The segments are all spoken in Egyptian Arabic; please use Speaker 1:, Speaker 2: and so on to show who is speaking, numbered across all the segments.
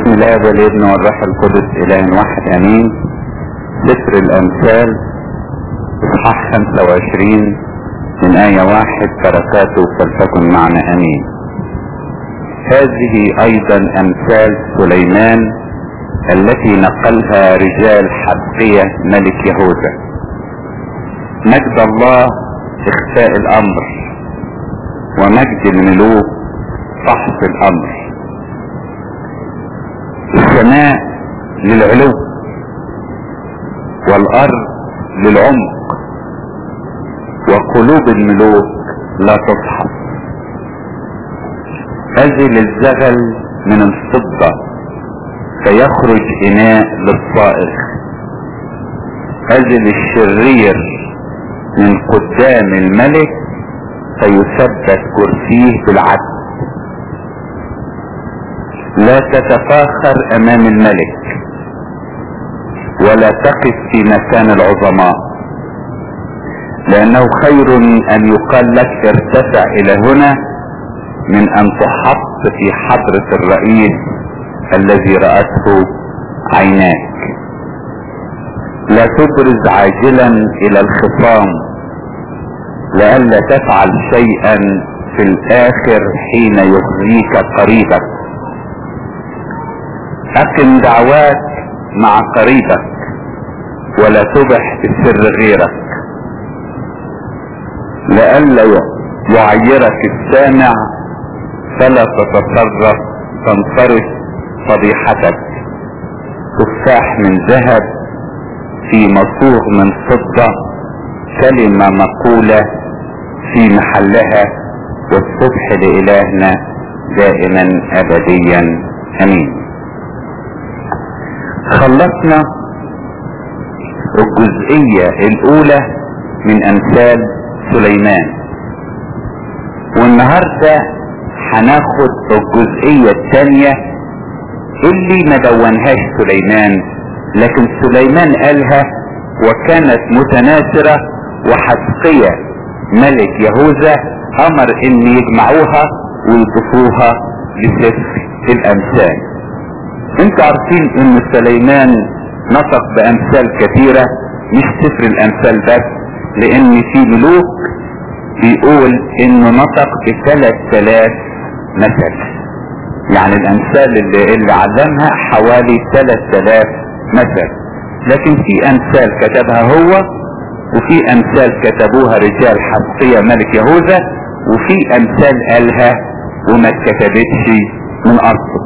Speaker 1: باسم الاب والابن والروح القدس اله واحد امين سفر الامثال اصحاح 25 من آية واحد بركاته فلتكن معنا امين هذه ايضا امثال سليمان التي نقلها رجال حبقية ملك يهوذا مجد الله اخفاء الامر ومجد الملوك فحص الامر السماء للعلو والارض للعمق وقلوب الملوك لا تصحب ازل الزغل من الفضة فيخرج اناء للصائغ ازل الشرير من قدام الملك فيثبت كرسيه بالعدل لا تتفاخر امام الملك ولا تقف في مكان العظماء لانه خير ان يقال لك ارتفع الى هنا من ان تحط في حضرة الرئيس الذي رأته عيناك لا تبرز عاجلا الى الخصام لئلا تفعل شيئا في الاخر حين يخزيك قريبك اقم دعوات مع قريبك ولا تبح بسر غيرك لئلا يعيرك السامع فلا تتصرف تنصرف فضيحتك تفاح من ذهب في مصوغ من فضة كلمة مقولة في محلها والصبح لإلهنا دائما أبديا أمين خلصنا الجزئية الأولى من أمثال سليمان والنهاردة هناخد الجزئية الثانية اللي ما دونهاش سليمان لكن سليمان قالها وكانت متناثرة وحسقية ملك يهوذا امر ان يجمعوها ويضيفوها لسفر الامثال انتوا عارفين ان سليمان نطق بامثال كثيرة مش سفر الامثال بس لان في ملوك بيقول انه نطق بثلاث ثلاث مثل يعني الامثال اللي, اللي علمها حوالي ثلاث ثلاث مثل لكن في امثال كتبها هو وفي امثال كتبوها رجال حسقية ملك يهوذا وفي امثال قالها وما اتكتبتش من اصله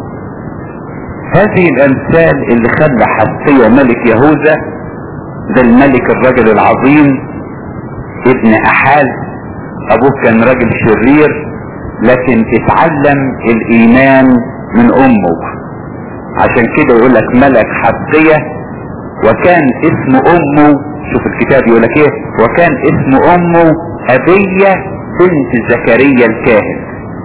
Speaker 1: هذه الامثال اللي خلى حسقية ملك يهوذا ده الملك الرجل العظيم ابن احاز ابوه كان راجل شرير لكن اتعلم الايمان من امه عشان كده يقول لك ملك حسقية وكان اسم امه شوف الكتاب يقول لك ايه وكان اسم امه ابية بنت زكريا الكاهن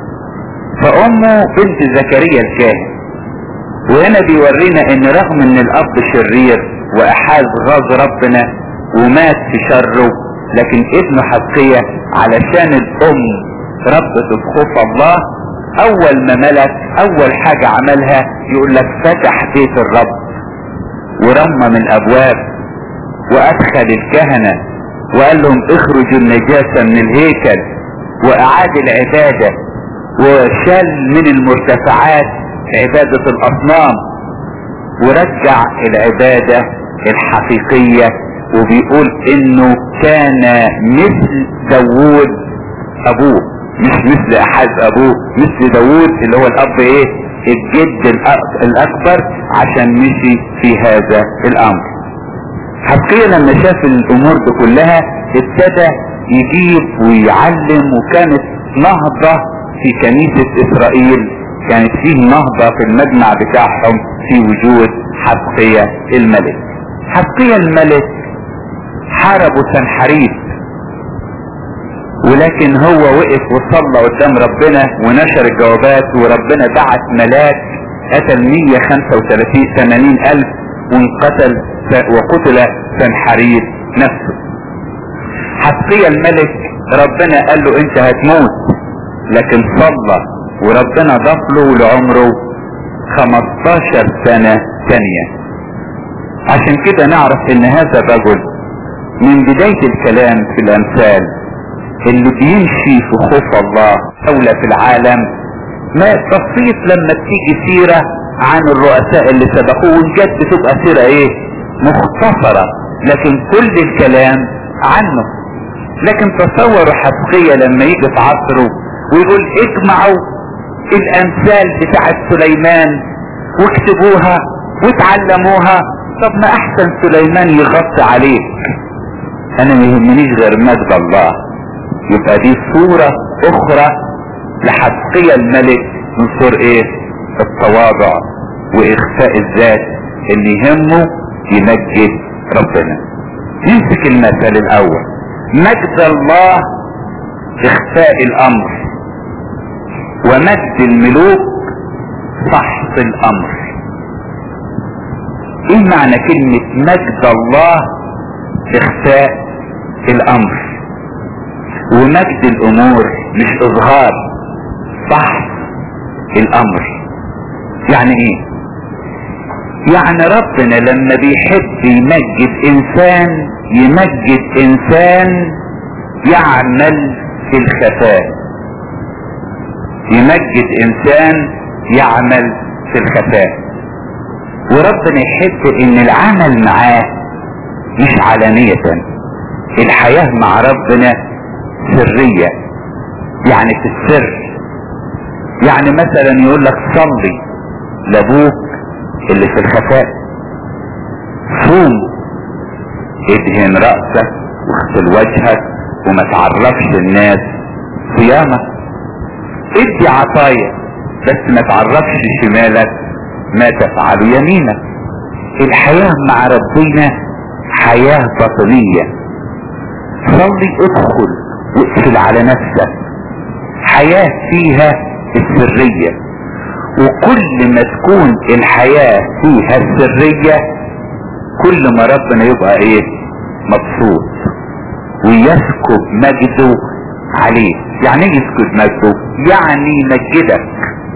Speaker 1: فامه بنت زكريا الكاهن وهنا بيورينا ان رغم ان الاب شرير واحاز غاز ربنا ومات في شره لكن ابنه حقية علشان الام ربت بخوف الله اول ما ملك اول حاجة عملها يقول لك فتح بيت الرب ورمى من الابواب وادخل الكهنة وقال لهم اخرجوا النجاسة من الهيكل واعاد العبادة وشال من المرتفعات عبادة الاصنام ورجع العبادة الحقيقية وبيقول انه كان مثل داوود ابوه مش مثل احد ابوه مثل داوود اللي هو الاب ايه الجد الاكبر عشان مشي في هذا الامر حقيقة لما شاف الامور دي كلها ابتدى يجيب ويعلم وكانت نهضة في كنيسة اسرائيل كانت فيه نهضة في المجمع بتاعهم في وجود حقية الملك حقية الملك حاربوا سنحريب ولكن هو وقف وصلى قدام ربنا ونشر الجوابات وربنا بعت ملاك قتل 135 80 الف وانقتل وقتل سنحريب نفسه حقية الملك ربنا قال له انت هتموت لكن صلى وربنا ضاف له لعمره 15 سنة تانية عشان كده نعرف ان هذا الرجل من بداية الكلام في الامثال اللي بيمشي في خوف الله دولة في العالم ما بسيط لما تيجي سيرة عن الرؤساء اللي سبقوه وجد بتبقى سيرة ايه مختصرة لكن كل الكلام عنه لكن تصوروا حسقية لما يجي في عصره ويقول اجمعوا الامثال بتاعت سليمان واكتبوها وتعلموها طب ما احسن سليمان يغطي عليك انا ما يهمنيش غير مجد الله يبقى دي صورة اخرى لحسقية الملك من صور ايه التواضع واخفاء الذات اللي يهمه يمجد ربنا يمسك المثل الاول مجد الله اخفاء الامر ومجد الملوك فحص الامر ايه معنى كلمة مجد الله اخفاء الامر ومجد الامور مش اظهار فحص الامر يعني ايه يعني ربنا لما بيحب يمجد انسان يمجد انسان يعمل في الخفاء يمجد انسان يعمل في الخفاء وربنا يحب ان العمل معاه مش علانية الحياة مع ربنا سرية يعني في السر يعني مثلا يقول لك صلي لابوك اللي في الخفاء صوم ادهن رأسك واغسل وجهك وما تعرفش الناس صيامك ادي عطايا بس ما تعرفش شمالك ما تفعل يمينك الحياة مع ربنا حياة باطنية صلي ادخل واقفل على نفسك حياة فيها السرية وكل ما تكون الحياة فيها السرية كل ما ربنا يبقى ايه مبسوط ويسكب مجده عليه يعني ايه يسكب مجده يعني يمجدك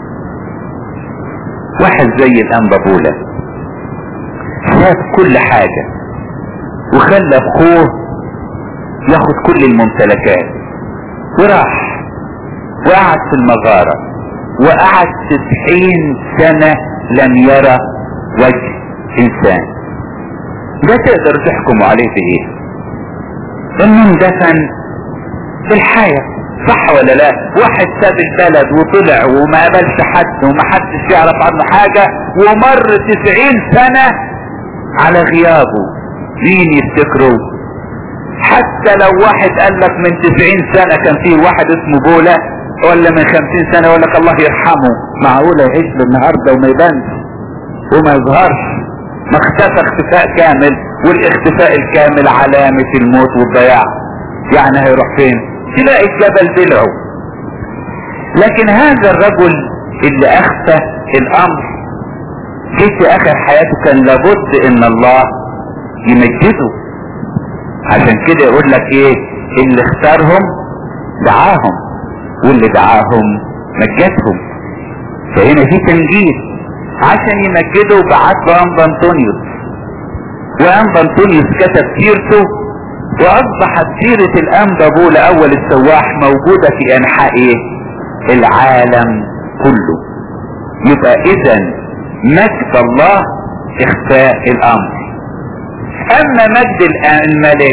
Speaker 1: واحد زي الانبابولة ساب كل حاجة وخلى اخوه ياخد كل الممتلكات وراح وقعد في المغارة وقعد تسعين سنة لم يرى وجه انسان ده تقدر تحكم عليه بايه انه اندفن في الحياة صح ولا لا واحد ساب البلد وطلع وما قابلش حد وما حدش يعرف عنه حاجة ومر تسعين سنة على غيابه مين يفتكره حتى لو واحد قال لك من تسعين سنة كان فيه واحد اسمه بولا ولا من خمسين سنة يقول لك الله يرحمه معقولة يعيش له النهاردة وما يبانش وما يظهرش ما اختفى اختفاء كامل والاختفاء الكامل علامة الموت والضياع يعني هيروح فين تلاقي الجبل بلعه لكن هذا الرجل اللي اخفى الامر جه في اخر حياته كان لابد ان الله يمجده عشان كده يقول لك ايه اللي اختارهم دعاهم واللي دعاهم مجدهم فهنا في تمجيد عشان يمجده بعت له انبا انطونيوس وانبا انطونيوس كتب سيرته واصبحت سيرة الانبا بولا اول السواح موجودة في انحاء ايه العالم كله يبقى اذا مجد الله اخفاء الامر اما مجد الملك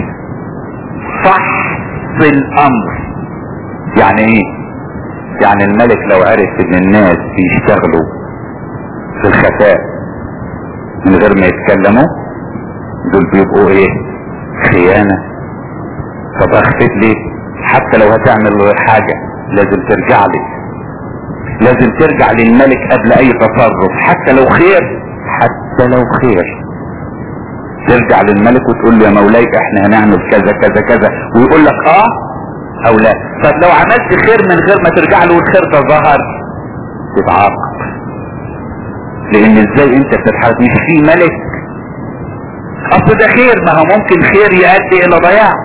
Speaker 1: فحص الامر يعني ايه يعني الملك لو عرف ان الناس بيشتغلوا في الخفاء من غير ما يتكلموا دول بيبقوا ايه خيانة طب اخفت لي حتى لو هتعمل حاجة لازم ترجع لي لازم ترجع للملك قبل اي تصرف حتى لو خير حتى لو خير ترجع للملك وتقول له يا مولاي احنا هنعمل كذا كذا كذا ويقول لك اه او لا طب لو عملت خير من غير ما ترجع له والخير ده ظهر تتعاقب لان ازاي انت بتتحرك مش في ملك اصل ده خير ما هو ممكن خير يؤدي الى ضياع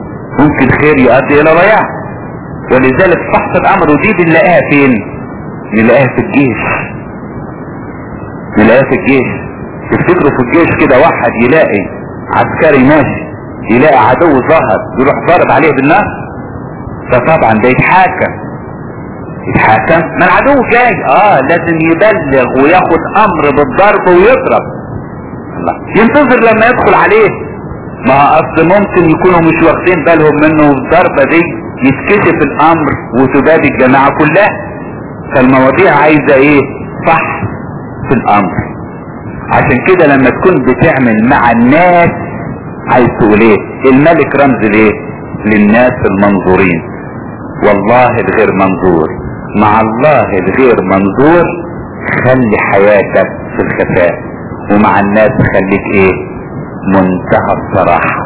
Speaker 1: ممكن خير يؤدي الى ضياع ولذلك فحص الامر ودي بنلاقيها فين نلاقيها في الجيش نلاقيها في الجيش تفتكروا في الجيش كده واحد يلاقي عسكري ماشي يلاقي عدو ظهر يروح ضارب عليه بالنار فطبعا ده يتحاكم يتحاكم ما العدو جاي اه لازم يبلغ وياخد امر بالضرب ويضرب الله ينتظر لما يدخل عليه ما اصل ممكن يكونوا مش واخدين بالهم منه الضربة دي يتكشف الامر وتباد الجماعة كلها فالمواضيع عايزة ايه صح في الامر عشان كده لما تكون بتعمل مع الناس عايز تقول ايه الملك رمز ليه للناس المنظورين والله الغير منظور مع الله الغير منظور خلي حياتك في الخفاء ومع الناس خليك ايه منتهى الصراحة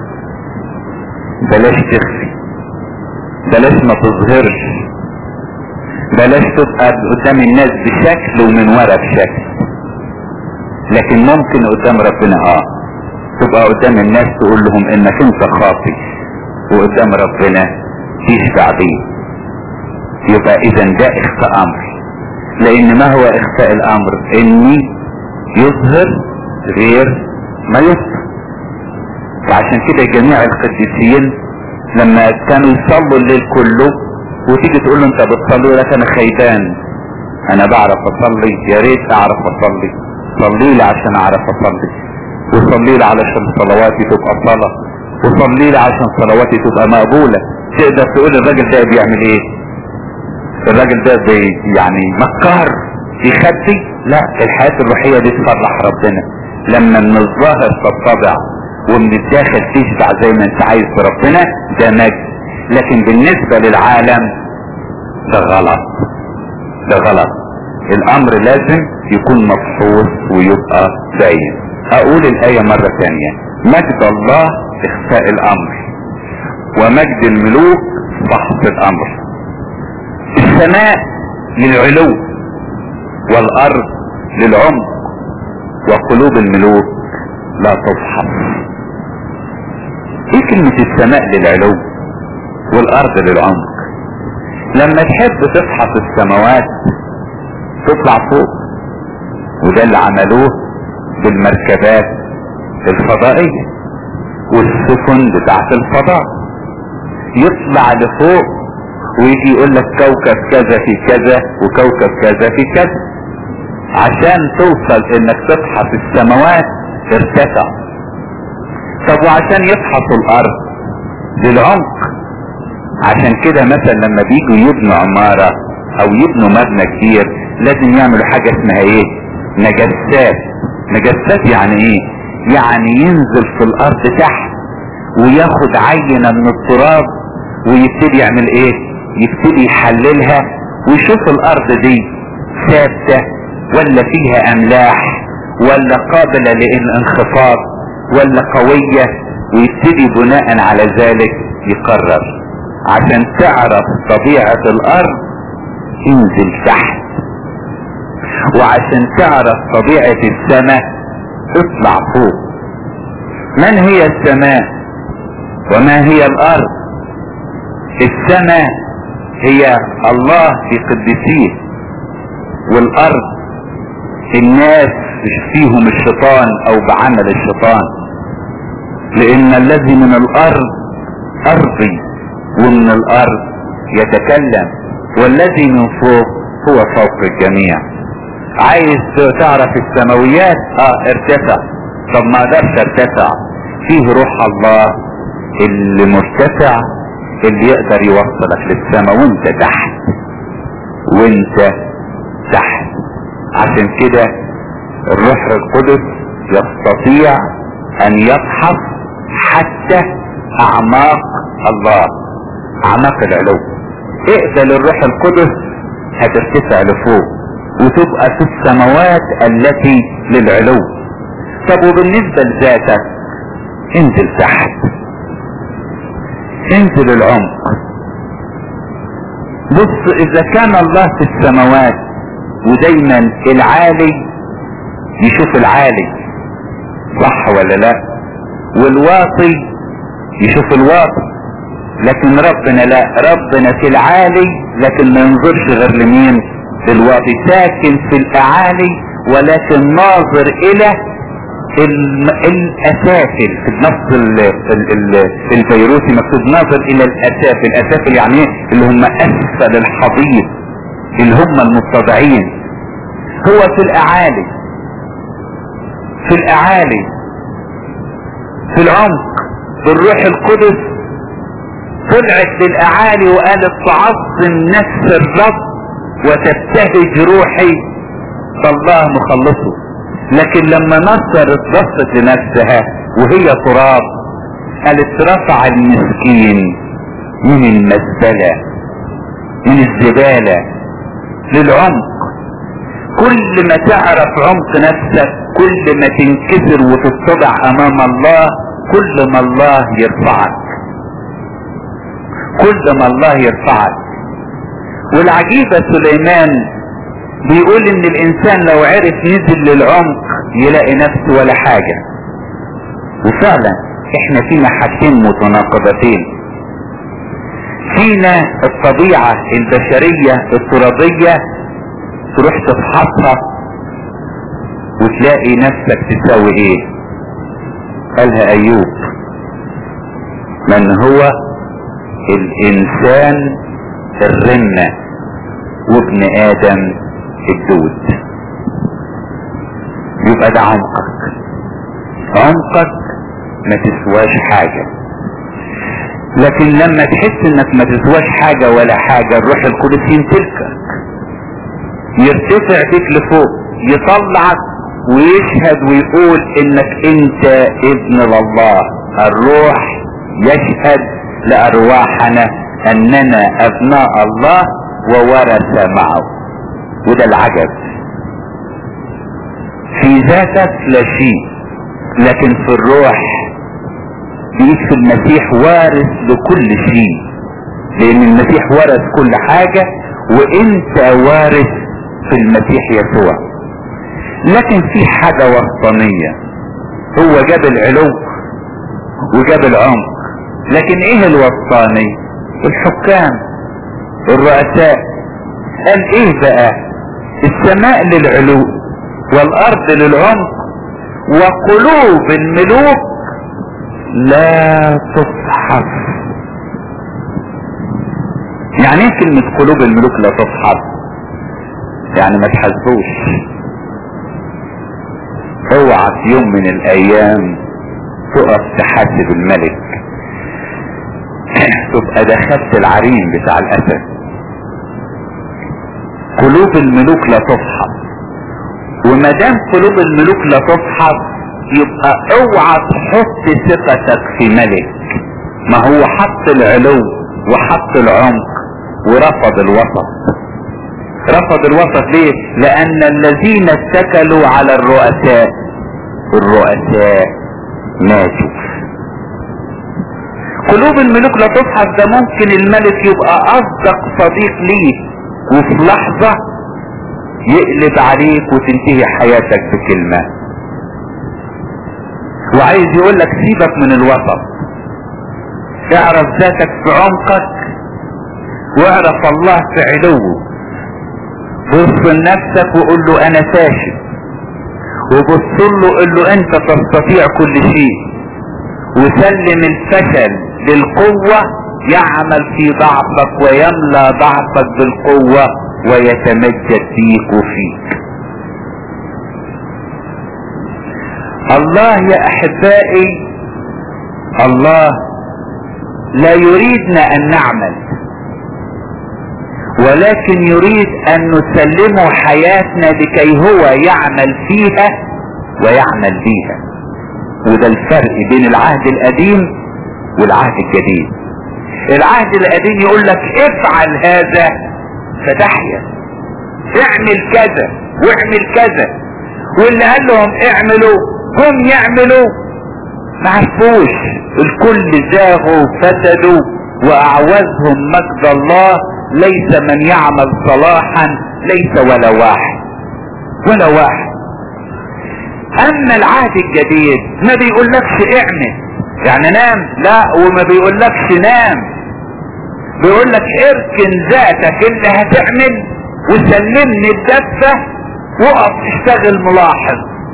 Speaker 1: بلاش تخفي بلاش ما تظهرش بلاش تبقى قدام الناس بشكل ومن ورا بشكل لكن ممكن قدام ربنا اه تبقى قدام الناس تقول لهم انك انت خاطي وقدام ربنا تشفع بيه يبقى اذا ده اخفاء امر لان ما هو اخفاء الامر اني يظهر غير ما يظهر وعشان كده جميع القديسين لما كانوا يصلوا الليل كله وتيجي تقول له انت بتصلي يقول لك انا خيبان انا بعرف اصلي يا ريت اعرف اصلي صلي لي عشان اعرف اصلي وصلي لي علشان صلواتي تبقى صلاة وصلي لي عشان صلواتي تبقى مقبولة تقدر تقول الراجل ده بيعمل ايه الراجل ده بي يعني مكار بيخبي لا الحياة الروحية دي تفرح ربنا لما من الظاهر تتضع ومن الداخل تشبع زي ما انت عايز بربنا ده مجد لكن بالنسبة للعالم ده غلط ده غلط الامر لازم يكون مفحوص ويبقى باين اقول الاية مرة ثانية مجد الله اخفاء الامر ومجد الملوك فحص الامر السماء للعلو والارض للعمق وقلوب الملوك لا تفحص ايه كلمة السماء للعلو والارض للعمق لما تحب تفحص السماوات تطلع فوق وده اللي عملوه بالمركبات الفضائية والسفن بتاعت الفضاء يطلع لفوق ويجي يقول لك كوكب كذا في كذا وكوكب كذا في كذا عشان توصل انك تفحص السماوات ارتفع طب وعشان يفحصوا الارض للعمق عشان كده مثلا لما بيجوا يبنوا عمارة او يبنوا مبنى كبير لازم يعملوا حاجة اسمها ايه نجسات نجسات يعني ايه يعني ينزل في الارض تحت وياخد عينة من التراب ويبتدي يعمل ايه يبتدي يحللها ويشوف الارض دي ثابتة ولا فيها املاح ولا قابلة للانخفاض ولا قوية ويبتدي بناء على ذلك يقرر عشان تعرف طبيعة الارض انزل تحت وعشان تعرف طبيعة السماء اطلع فوق من هي السماء وما هي الارض السماء هي الله في قدسيه والارض الناس فيهم الشيطان او بعمل الشيطان لان الذي من الارض ارضي ومن الارض يتكلم والذي من فوق هو فوق الجميع عايز تعرف السماويات اه ارتفع طب ما اقدرش ارتفع فيه روح الله اللي مرتفع اللي يقدر يوصلك للسماء وانت تحت وانت تحت عشان كده الروح القدس يستطيع ان يفحص حتى اعماق الله اعماق العلو اقبل الروح القدس هترتفع لفوق وتبقى في السماوات التي للعلو طب وبالنسبة لذاتك انزل تحت انزل العمق بص اذا كان الله في السماوات ودايما العالي يشوف العالي صح ولا لا والواطي يشوف الواطي لكن ربنا لا ربنا في العالي لكن ما ينظرش غير لمين الواطي ساكن في الاعالي ولكن ناظر الى الاسافل في النص البيروتي مكتوب ناظر الى الاسافل الاسافل يعني ايه اللي هم اسفل الحضيض اللي هم المتضعين هو في الاعالي في الاعالي في العمق بالروح القدس طلعت للاعالي وقالت تعظم نفس الرب وتبتهج روحي فالله مخلصه لكن لما نصرت بصت لنفسها وهي تراب قالت رفع المسكين من المزبلة من الزبالة للعمق كل ما تعرف عمق نفسك كل ما تنكسر وتتضع امام الله كل ما الله يرفعك كل ما الله يرفعك والعجيبة سليمان بيقول ان الانسان لو عرف نزل للعمق يلاقي نفسه ولا حاجة وفعلا احنا فينا حاجتين متناقضتين فينا الطبيعة البشرية الترابية تروح تفحصها وتلاقي نفسك تساوي ايه قالها ايوب من هو الانسان الرنة وابن ادم الدود يبقى ده عمقك عمقك ما تسواش حاجة لكن لما تحس انك ما تسواش حاجة ولا حاجة الروح القدس يمتلكك يرتفع بيك لفوق يطلعك ويشهد ويقول انك انت ابن الله الروح يشهد لارواحنا اننا ابناء الله وورث معه وده العجب في ذاتك لا شيء لكن في الروح بيك في المسيح وارث لكل شيء لان المسيح ورث كل حاجة وانت وارث في المسيح يسوع لكن في حاجة وسطانية هو جاب العلو وجاب العمق لكن ايه الوسطاني الحكام الرؤساء قال ايه بقى السماء للعلو والارض للعمق وقلوب الملوك لا تفحص يعني ايه كلمة قلوب الملوك لا تفحص يعني ما تحاسبوش اوعى في يوم من الايام تقف تحاسب الملك تبقى دخلت العرين بتاع الاسد قلوب الملوك لا تفحص وما دام قلوب الملوك لا تفحص يبقى اوعى تحط ثقتك في ملك ما هو حط العلو وحط العمق ورفض الوسط رفض الوسط ليه لان الذين اتكلوا على الرؤساء الرؤساء ماتوا قلوب الملوك لا تفحص ده ممكن الملك يبقى اصدق صديق ليك وفي لحظة يقلب عليك وتنتهي حياتك بكلمة وعايز يقول لك سيبك من الوسط اعرف ذاتك في عمقك واعرف الله في علوه بص لنفسك وقول له انا فاشل وبص له قول له انت تستطيع كل شيء وسلم الفشل للقوة يعمل في ضعفك ويملى ضعفك بالقوة ويتمجد فيك وفيك الله يا احبائي الله لا يريدنا ان نعمل ولكن يريد ان نسلمه حياتنا لكي هو يعمل فيها ويعمل بيها وده الفرق بين العهد القديم والعهد الجديد العهد القديم يقول لك افعل هذا فتحيا اعمل كذا واعمل كذا واللي قال لهم اعملوا هم يعملوا ما عرفوش الكل زاغوا فسدوا واعوزهم مجد الله ليس من يعمل صلاحا ليس ولا واحد ولا واحد اما العهد الجديد ما بيقولكش اعمل يعني نام لا وما بيقولكش نام بيقولك اركن ذاتك اللي هتعمل وسلمني الدفة وقف اشتغل ملاحظ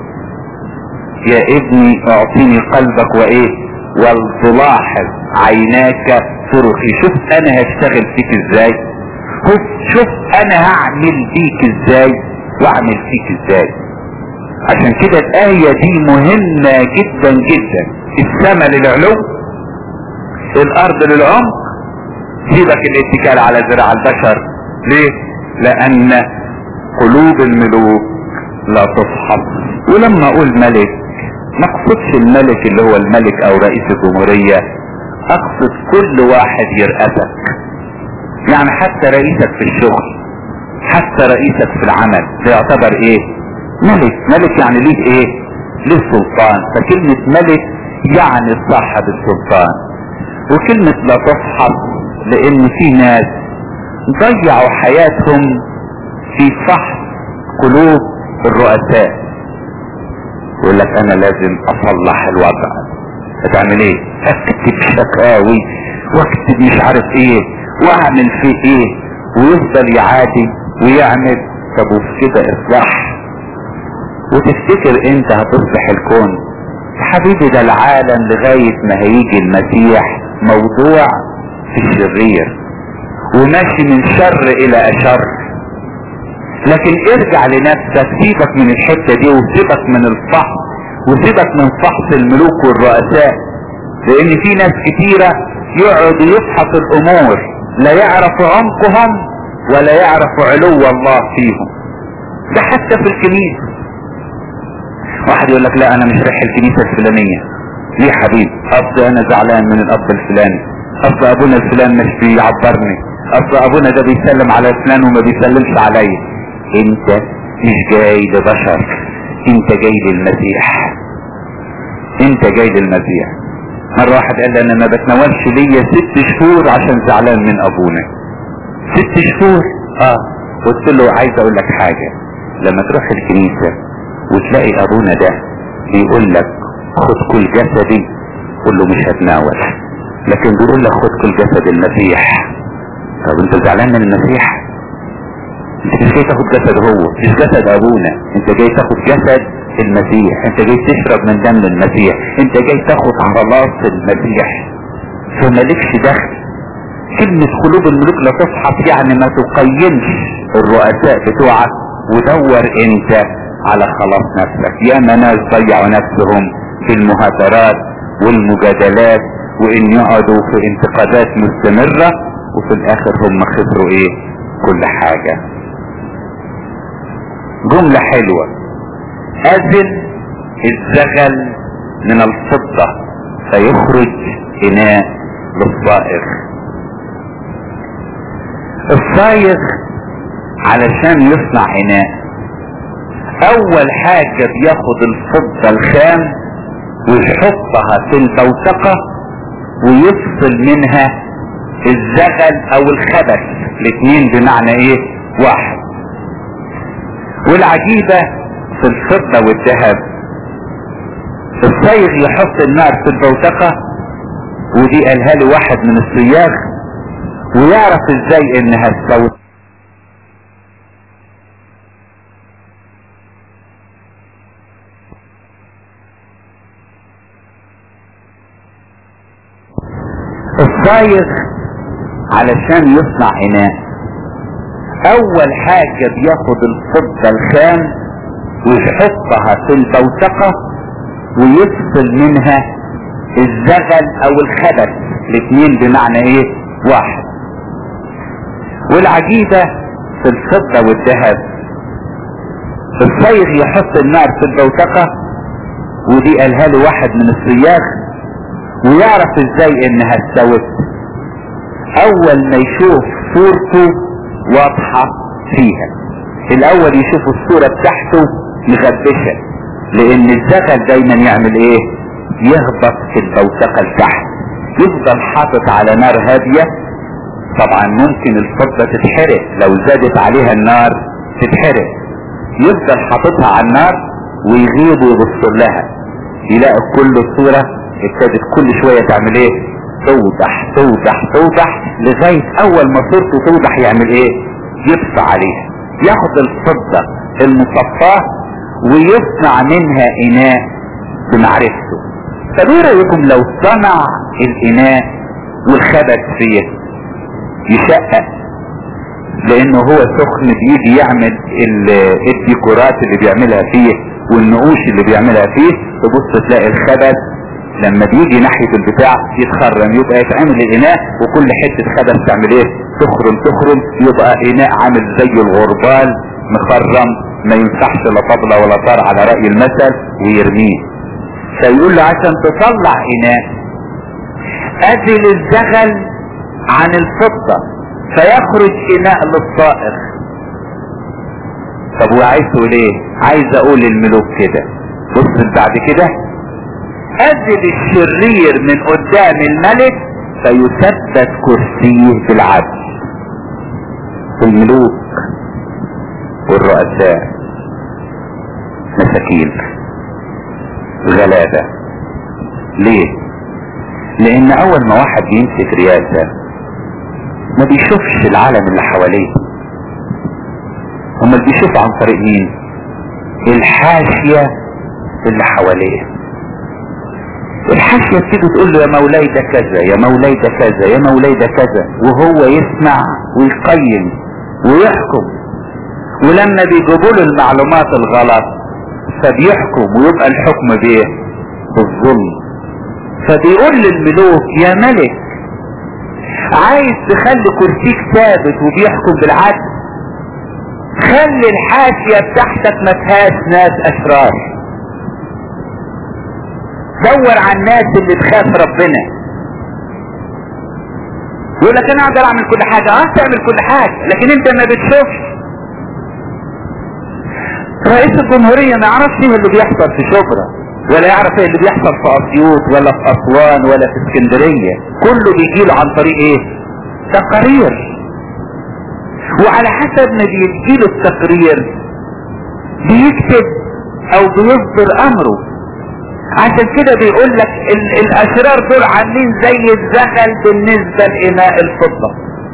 Speaker 1: يا ابني اعطيني قلبك وايه ولتلاحظ عيناك صرخي شوف انا هشتغل فيك ازاي شوف انا هعمل بيك ازاي واعمل فيك ازاي عشان كده الآية دي مهمة جدا جدا السماء للعلو الارض للعمق سيبك الاتكال على ذراع البشر ليه لان قلوب الملوك لا تصحب ولما اقول ملك ما اقصدش الملك اللي هو الملك او رئيس الجمهورية اقصد كل واحد يرأسك يعني حتى رئيسك في الشغل حتى رئيسك في العمل ده يعتبر ايه ملك ملك يعني ليه ايه ليه سلطان فكلمة ملك يعني صاحب السلطان وكلمة لا تصحب لان في ناس ضيعوا حياتهم في فحص قلوب الرؤساء يقول لك انا لازم اصلح الوضع هتعمل ايه اكتب شكاوي واكتب مش عارف ايه واعمل فيه ايه ويفضل يعادي ويعمل طب وفي كده اصلاح وتفتكر انت هتصلح الكون حبيبي ده العالم لغاية ما هيجي المسيح موضوع في الشرير وماشي من شر الى اشر لكن ارجع لنفسك سيبك من الحتة دي وسيبك من الفحص وسيبك من فحص الملوك والرؤساء لان في ناس كتيرة يقعد يفحص الامور لا يعرف عمقهم ولا يعرف علو الله فيهم ده حتى في الكنيسة واحد يقول لك لا انا مش رايح الكنيسة الفلانية ليه حبيب اصل انا زعلان من الاب الفلاني اصل ابونا الفلان مش بيعبرني اصل ابونا ده بيسلم على فلان وما بيسلمش عليا انت مش جاي لبشر انت جاي للمسيح انت جاي للمسيح مرة واحد قال لي انا ما بتناولش ليا ست شهور عشان زعلان من ابونا ست شهور اه قلت له عايز اقول لك حاجة لما تروح الكنيسة وتلاقي ابونا ده بيقول لك خد كل جسدي قول له مش هتناول لكن بيقول لك خد كل جسد المسيح طب انت زعلان من المسيح انت مش جاي تاخد جسد هو مش جسد ابونا انت جاي تاخد جسد المسيح انت جاي تشرب من دم المسيح انت جاي تاخد خلاص المسيح فمالكش دخل كلمة قلوب الملوك لا تصحف يعني ما تقيمش الرؤساء بتوعك ودور انت على خلاص نفسك ياما ناس ضيعوا نفسهم في المهاترات والمجادلات وان يقعدوا في انتقادات مستمرة وفي الاخر هم خسروا ايه كل حاجة جملة حلوة أزل الزغل من الفضة فيخرج إناء للصائغ الصايغ علشان يصنع إناء أول حاجة بياخد الفضة الخام ويحطها في البوتقة ويفصل منها الزغل أو الخبث الاثنين بمعنى ايه واحد والعجيبة في الفضة والذهب الصيغ يحط النار في البوتقة ودي قالها لي واحد من الصياغ ويعرف ازاي انها استوت الصايغ علشان يصنع اناء اول حاجة بياخد الفضة الخام ويحطها في البوتقة ويفصل منها الزغل او الخبث الاثنين بمعنى ايه واحد والعجيبة في الفضة والذهب الصيغ يحط النار في البوتقة ودي قالها له واحد من الصياغ ويعرف ازاي انها استوت اول ما يشوف صورته واضحة فيها الاول يشوف الصورة بتاعته مغبشة لان الزغل دايما يعمل ايه يهبط في البوتقة لتحت يفضل حاطط على نار هادية طبعا ممكن الفضة تتحرق لو زادت عليها النار تتحرق يفضل حاططها على النار ويغيب ويبص لها يلاقي كل الصورة ابتدت كل شوية تعمل ايه توضح توضح توضح لغاية اول ما صورته توضح يعمل ايه يبص عليها ياخد الفضة المصفاة ويصنع منها اناء بمعرفته طب ايه رايكم لو صنع الاناء والخبث فيه يشقق لانه هو سخن بيجي يعمل الديكورات اللي بيعملها فيه والنقوش اللي بيعملها فيه تبص تلاقي الخبث لما بيجي ناحية البتاع يتخرم يبقى يتعمل الاناء وكل حتة خبث تعمل ايه تخرم تخرم يبقى اناء عامل زي الغربال مخرم ما ينفعش لا طبلة ولا طار على رأي المثل ويرميه فيقول له عشان تطلع اناء ازل الزغل عن الفضة فيخرج اناء للصائغ طب وعايز تقول ايه عايز اقول للملوك كده بص بعد كده ازل الشرير من قدام الملك فيثبت كرسيه بالعدل الملوك والرؤساء مساكين غلابة ليه لان اول ما واحد يمسك رياسة ما بيشوفش العالم اللي حواليه امال بيشوف عن طريق مين الحاشية اللي حواليه الحاشية بتيجي تقول له يا مولاي ده كذا يا مولاي ده كذا يا مولاي ده كذا وهو يسمع ويقيم ويحكم ولما بيجيبوا له المعلومات الغلط فبيحكم ويبقى الحكم بايه بالظلم فبيقول للملوك يا ملك عايز تخلي كرسيك ثابت وبيحكم بالعدل خلي الحاشية بتاعتك ما فيهاش ناس اشرار دور على الناس اللي تخاف ربنا يقول لك انا اقدر اعمل كل حاجة اه تعمل كل حاجة لكن انت ما بتشوفش رئيس الجمهورية ما يعرفش ايه اللي بيحصل في شبرا ولا يعرف ايه اللي بيحصل في اسيوط ولا في اسوان ولا في اسكندرية كله بيجيله عن طريق ايه تقارير وعلى حسب ما بيجيله التقرير بيكتب او بيصدر امره عشان كده بيقول لك الاشرار دول عاملين زي الزغل بالنسبة لإناء الفضة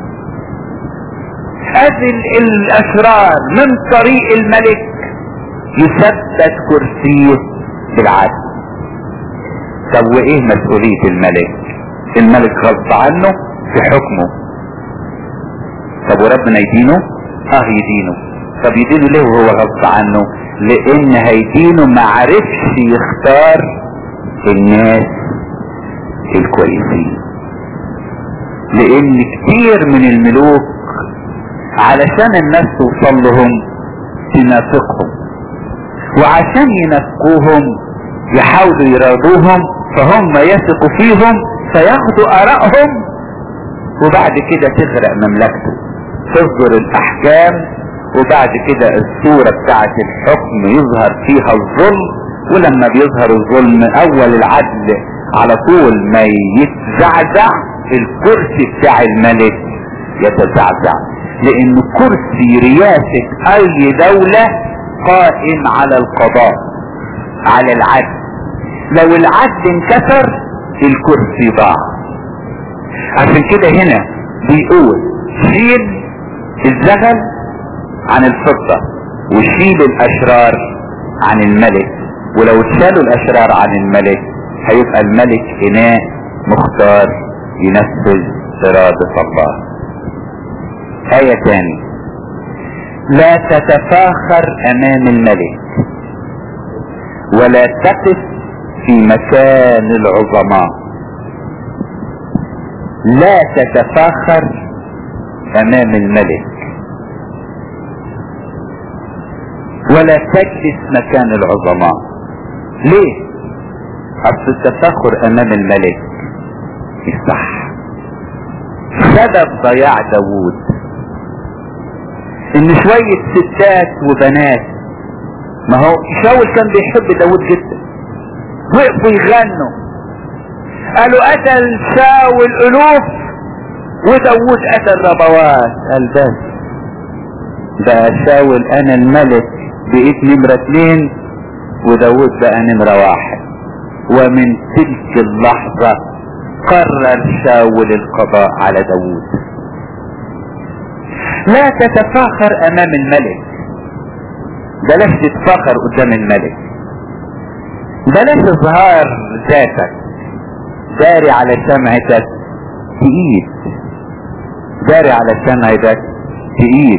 Speaker 1: ادي الاشرار من طريق الملك يثبت كرسيه بالعدل طب وايه مسؤولية الملك الملك غصب عنه في حكمه طب وربنا يدينه اه يدينه طب يدينه ليه وهو غصب عنه لان هيدينه معرفش يختار الناس الكويسين لان كتير من الملوك علشان الناس توصل لهم تنافقهم وعشان ينافقوهم يحاولوا يرادوهم فهم يثقوا فيهم فياخدوا ارائهم وبعد كده تغرق مملكته تصدر الاحكام وبعد كده الصورة بتاعت الحكم يظهر فيها الظلم ولما بيظهر الظلم اول العدل على طول ما يتزعزع الكرسي بتاع الملك يتزعزع لان كرسي رياسة اي دولة قائم على القضاء على العدل لو العدل انكسر الكرسي ضاع عشان كده هنا بيقول شيل الزغل عن الفضة وشيل الاشرار عن الملك ولو اتشالوا الاشرار عن الملك هيبقى الملك اناء مختار ينفذ ارادة الله آية تاني لا تتفاخر امام الملك ولا تقف في مكان العظماء لا تتفاخر امام الملك ولا تجلس مكان العظماء ليه اصل التفاخر امام الملك مش صح سبب ضياع داوود ان شوية ستات وبنات ما هو شاول كان بيحب داوود جدا وقفوا يغنوا قالوا قتل شاول الوف وداوود قتل ربوات قال بس بقى شاول انا الملك بقيت نمرة اتنين وداود بقى نمرة واحد ومن تلك اللحظة قرر شاول القضاء على داود لا تتفاخر امام الملك بلاش تتفاخر قدام الملك بلاش اظهار ذاتك داري على سمعتك تقيل داري على سمعتك تقيل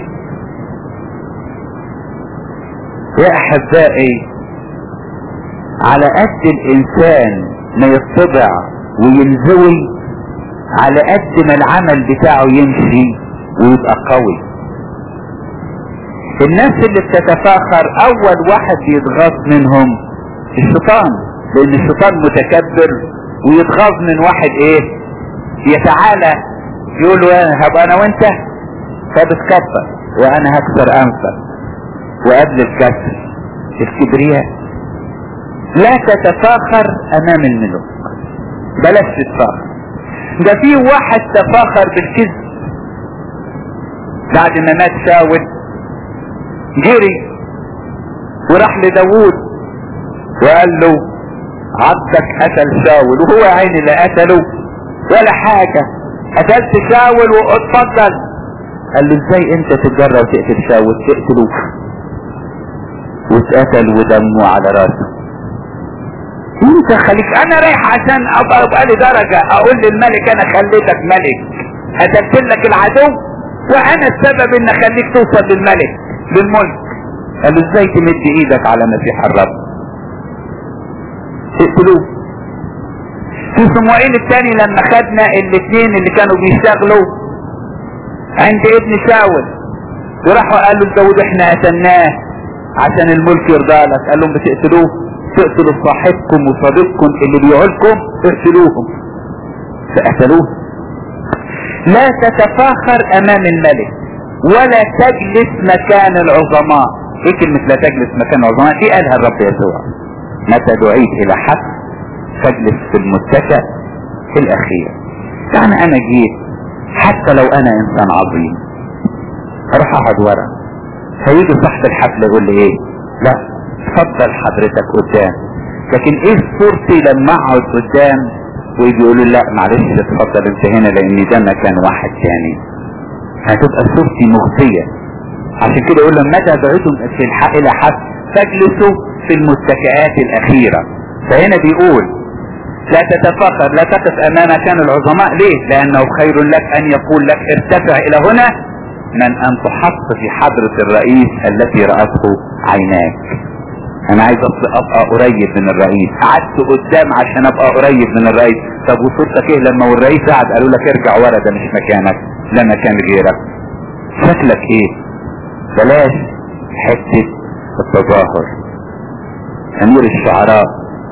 Speaker 1: يا احبائي على قد الانسان ما يتبع وينزوي على قد ما العمل بتاعه يمشي ويبقى قوي الناس اللي بتتفاخر اول واحد بيتغاظ منهم الشيطان لان الشيطان متكبر ويتغاظ من واحد ايه يتعالى يقول له هبقى انا وانت فبتكبر وانا هكسر انفك وقبل الكسر الكبرياء لا تتفاخر امام الملوك بلاش تتفاخر ده في واحد تفاخر بالكذب بعد ما مات شاول جري وراح لداوود وقال له عبدك قتل شاول وهو عيني اللي قتله ولا حاجة قتلت شاول واتفضل قال له ازاي انت تتجرى وتقتل شاول تقتله واتقتل ودمه على راسه انت خليك انا رايح عشان ابقى ابقى لي درجة اقول للملك انا خليتك ملك قتلت لك العدو وانا السبب ان اخليك توصل للملك للملك قال له ازاي تمد ايدك على مسيح الرب تقتلوه في صموئيل الثاني لما خدنا الاثنين اللي كانوا بيشتغلوا عند ابن شاول وراحوا قالوا لداود احنا قتلناه عشان الملك يرضى لك قال لهم بتقتلوه تقتلوا صاحبكم وصديقكم اللي بيعولكم اقتلوهم فقتلوه لا تتفاخر امام الملك ولا تجلس مكان العظماء ايه كلمة لا تجلس مكان العظماء دي قالها الرب يسوع متى دعيت الى حق فاجلس في المتكأ الاخير يعني انا جيت حتى لو انا انسان عظيم اروح اقعد ورا هيجي صاحب الحفلة يقول لي ايه لا اتفضل حضرتك قدام لكن ايه صورتي لما اقعد قدام ويجي يقول لي لا معلش اتفضل انت هنا لان ده مكان واحد تاني هتبقى صورتي مغطية عشان كده يقول لما متى دعيتم في الحق الى حد فاجلسوا في المتكئات الاخيرة فهنا بيقول لا تتفخر لا تقف امام كان العظماء ليه لانه خير لك ان يقول لك ارتفع الى هنا من ان تحط في حضرة الرئيس التي رأته عيناك انا عايز ابقى قريب من الرئيس قعدت قدام عشان ابقى قريب من الرئيس طب وصورتك ايه لما والرئيس قعد قالوا لك ارجع ورا ده مش مكانك ده مكان غيرك شكلك ايه بلاش حتة التظاهر امير الشعراء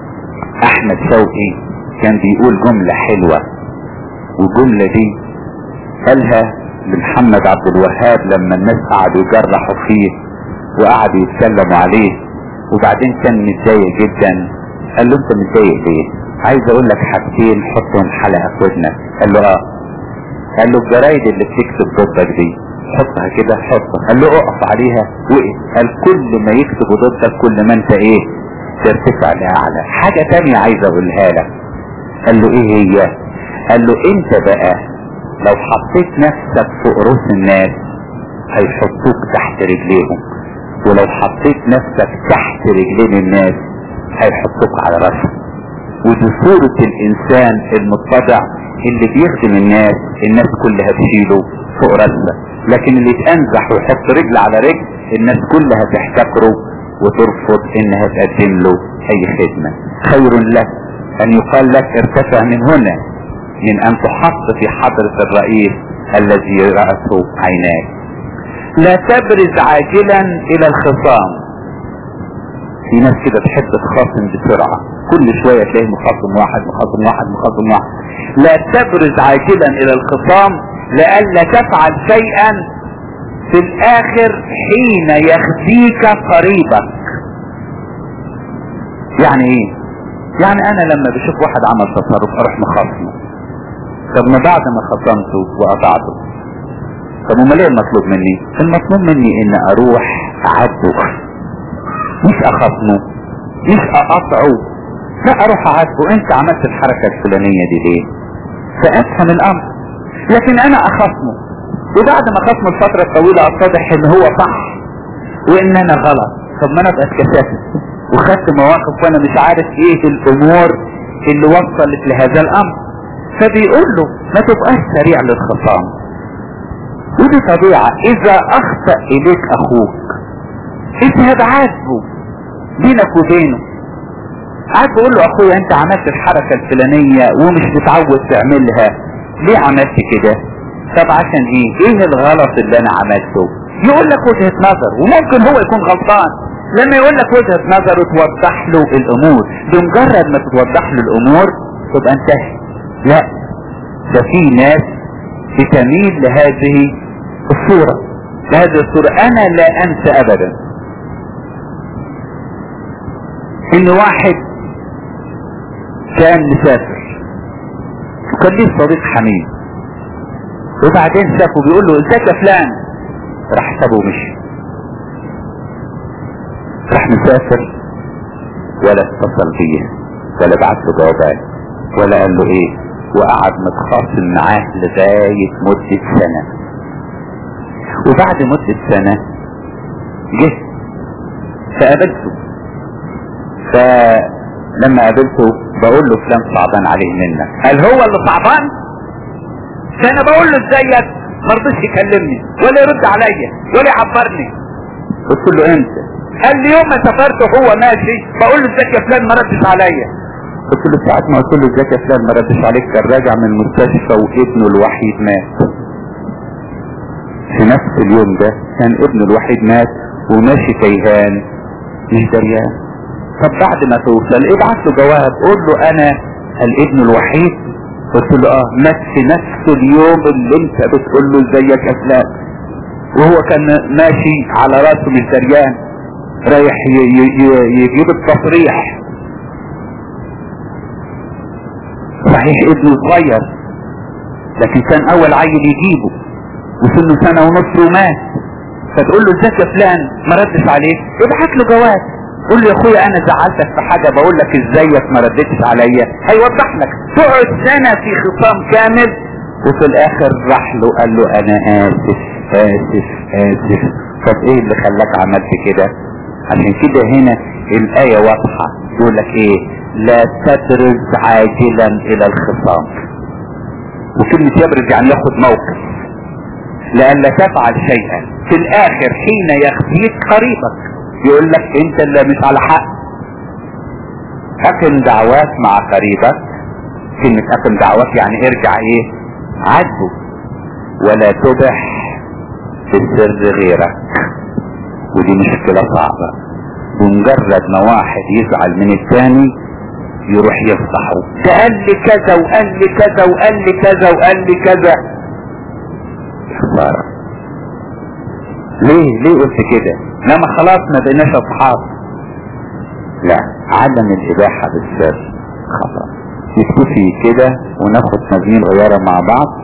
Speaker 1: احمد شوقي كان بيقول جملة حلوة والجملة دي قالها لمحمد عبد الوهاب لما الناس قعدوا يجرحوا فيه وقعدوا يتكلموا عليه وبعدين كان متضايق جدا قال له انت متضايق ليه عايز اقول لك حاجتين حطهم حلقة في ودنك قال له اه قال له الجرايد اللي بتكتب ضدك دي حطها كده حطها قال له اقف عليها وقف قال كل ما يكتبوا ضدك كل ما انت ايه ترتفع لاعلى حاجة تانية عايز اقولها لك قال له ايه هي قال له انت بقى لو حطيت نفسك فوق رؤوس الناس هيحطوك تحت رجليهم ولو حطيت نفسك تحت رجلين الناس هيحطوك على راسهم ودي صورة الانسان المتضع اللي بيخدم الناس الناس كلها تشيله فوق راسها لكن اللي يتأنزح ويحط رجل على رجل الناس كلها تحتقره وترفض انها تقدم له اي خدمة خير لك ان يقال لك ارتفع من هنا من ان تحط في حضرة الرئيس الذي رأته عيناك لا تبرز عاجلا الى الخصام في ناس كده تحب تخاصم بسرعة كل شوية تلاقي مخاصم واحد مخاصم واحد مخاصم واحد لا تبرز عاجلا الى الخصام لئلا تفعل شيئا في الاخر حين يخزيك قريبك يعني ايه يعني انا لما بشوف واحد عمل تصرف اروح مخاصمه طب ما بعد ما خصمته وقطعته طب امال ايه المطلوب مني المطلوب مني ان اروح اعاتبه مش اخصمه مش اقطعه لا اروح اعاتبه انت عملت الحركة الفلانية دي ليه فافهم الامر لكن انا اخصمه وبعد ما خصم الفترة الطويلة اتضح ان هو صح وان انا غلط طب ما انا ابقى اتكسفت وخدت مواقف وانا مش عارف ايه الامور اللي وصلت لهذا الامر فبيقول له ما تبقاش سريع للخصام ودي طبيعة اذا اخطأ اليك اخوك اذهب عاتبه بينك وبينه قاعد بقول له اخويا انت عملت الحركة الفلانية ومش متعود تعملها ليه عملت كده طب عشان ايه ايه الغلط اللي انا عملته يقول لك وجهة نظر وممكن هو يكون غلطان لما يقول لك وجهة نظر توضح له الامور بمجرد ما توضح له الامور تبقى انتهى لا ده في ناس بتميل لهذه الصورة لهذه الصورة انا لا انسى ابدا ان واحد كان مسافر وكان ليه صديق حميد وبعدين شافه بيقول له ازيك يا فلان راح سابه ومشي راح مسافر ولا اتصل بيه ولا بعت له جوابات ولا قال له ايه وقعد متخاصم معاه لغاية مدة سنة وبعد مدة سنة جه فقابلته فلما قابلته بقول له فلان صعبان عليه منك قال هو اللي صعبان فانا بقول له ازيك ما رضيش يكلمني ولا يرد عليا ولا يعبرني قلت له انت قال لي يوم ما سافرت وهو ماشي بقول له ازيك يا فلان ما ردش عليا قلت له ساعة ما قلت له ازيك يا فلان ما ردش عليك كان راجع من المستشفى وابنه الوحيد مات في نفس اليوم ده كان ابنه الوحيد مات وماشي تيهان مش دريان طب بعد ما توصل ابعت له جواب قول له انا الابن الوحيد قلت له اه مات في نفس اليوم اللي انت بتقول له ازيك يا فلان وهو كان ماشي على راسه مش دريان رايح يجيب التصريح صحيح ابنه صغير لكن كان اول عيل يجيبه وسنه سنة ونص ومات فتقول له ازيك يا فلان ما ردش عليك ابعت له جواب قول له يا اخويا انا زعلتك في حاجة بقول لك ازيك ما ردتش عليا هيوضح لك تقعد سنة في خصام كامل وفي الاخر راح له قال له انا اسف اسف اسف طب ايه اللي خلاك عملت كده عشان كده هنا الاية واضحة يقول لك ايه لا تبرز عاجلا الى الخصام وكلمة يبرز يعني ياخد موقف لألا تفعل شيئا في الاخر حين يخفيك قريبك يقول لك انت اللي مش على حق اقم دعوات مع قريبك كلمة اقم دعوات يعني ارجع ايه عاتبه ولا تبح في السر غيرك ودي مشكلة صعبة بمجرد ما واحد يزعل من الثاني يروح يفضحه ده قال لي كذا وقال لي كذا وقال لي كذا وقال لي كذا خسارة ليه ليه قلت كده لما خلاص ما بقيناش اصحاب لا عدم الاباحة بالسر خطأ نكتفي كده وناخد مزمين غيارة مع بعض